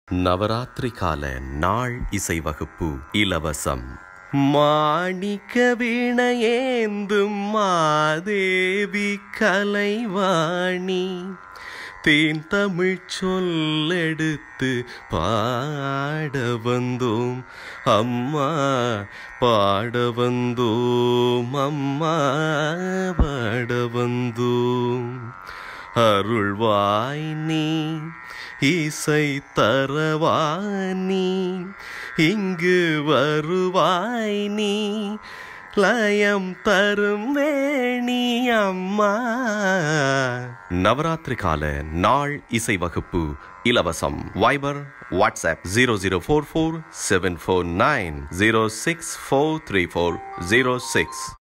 நவராத்திரி கால நாள் இசை வகுப்பு இலவசம் மாணிக்க வீணையேந்தும் மாதேவி கலைவாணி தேன் தமிழ் சொல்லெடுத்து பாட வந்தோம் அம்மா பாட வந்தோம் அம்மா பாட வந்தோம் அருள்வாய் நீ இசை தரவானி இங்கு வருவாய் நீ லயம் தரும் வேணி அம்மா நவராத்திரி கால நாள் இசை வகுப்பு இலவசம் Viber WhatsApp zero zero four four seven four nine zero six four three four zero six